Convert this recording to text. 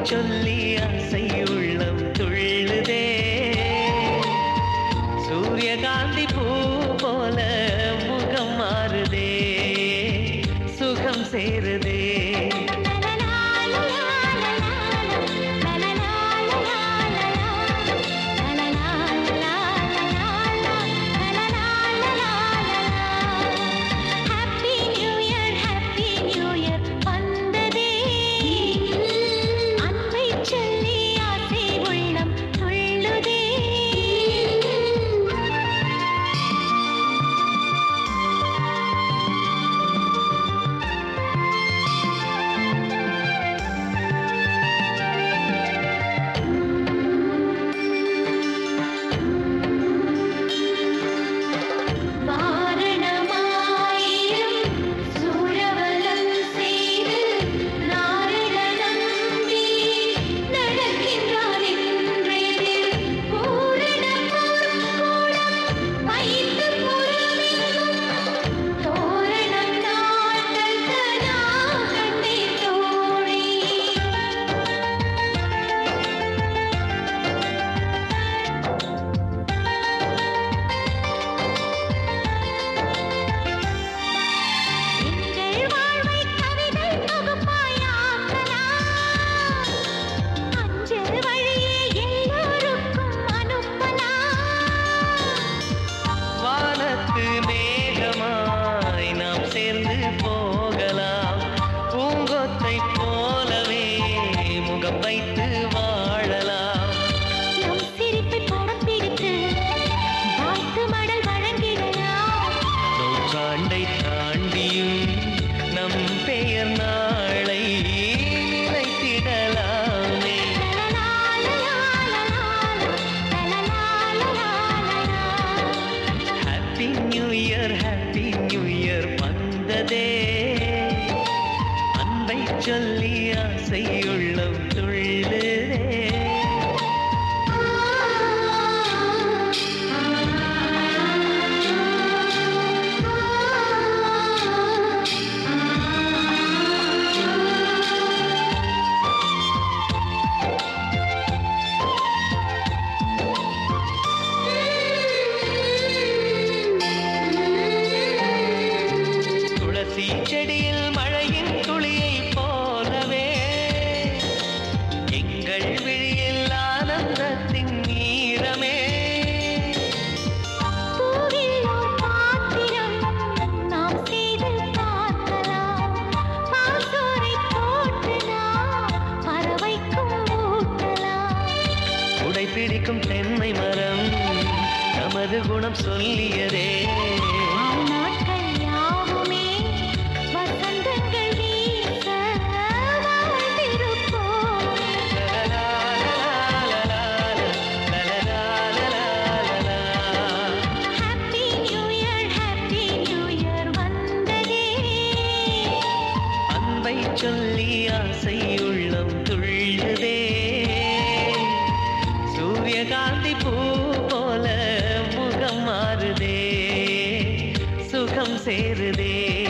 சொல்லி ஆசை உள்ளம் துள்ளுதே சூரியகாந்தி பூ போல முகம் மாறுதே சுகம் சேருதே வாரணமாயிரம் சூழவலம் செய்து நாரண நம்பி நடக்கின்றார் என்றெதிர் பூரண பொற்கோலம் வைத்து புறமெங்கும் தோரணம் நாட்டல் கனா கண்டே தோழி எங்கள் வாழ்வை கவிதை தொகுப்பாயாக்கலாம் அஞ்சல் வழியே எல்லோருக்கும் அனுப்பலாம் வானத்து மேகமாய் நாம் சேர்ந்து போகலாம் பூங்கொத்தை போலவே முகம் வைத்து வாழலாம் நம் சிரிப்பை படம் பிடித்து வாழ்த்து மடல் வழங்கிடலாம் நூற்றாண்டை தாண்டியும் நம் பெயர் நாளை நிலைத்திடலாமே happy new year happy new year வந்ததே அன்பை சொல்லி ஆசை உள்ளம் துள்ளுதே துளசி செடியில் மழையின் துளியை போலவே எங்கள் விழியில் ஆனந்தத்தின் ஈரமே பூவில் ஓர் பாத்திரம் நாம் செய்து பார்க்கலாம் பாசோரை போட்டு நாம் பறவைக்கும் ஊட்டலாம் உடை பிடிக்கும் தென்னை மரம் நமது குணம் சொல்லியதே நாட்கள் யாவுமே வசந்தங்கள் வீச வாழ்ந்திருப்போம் happy new year happy new year வந்ததே அன்பை சொல்லி ஆசை உள்ளம் துள்ளுதே சூரியகாந்தி பூ போல முகம் மாறுதே சுகம் சேருதே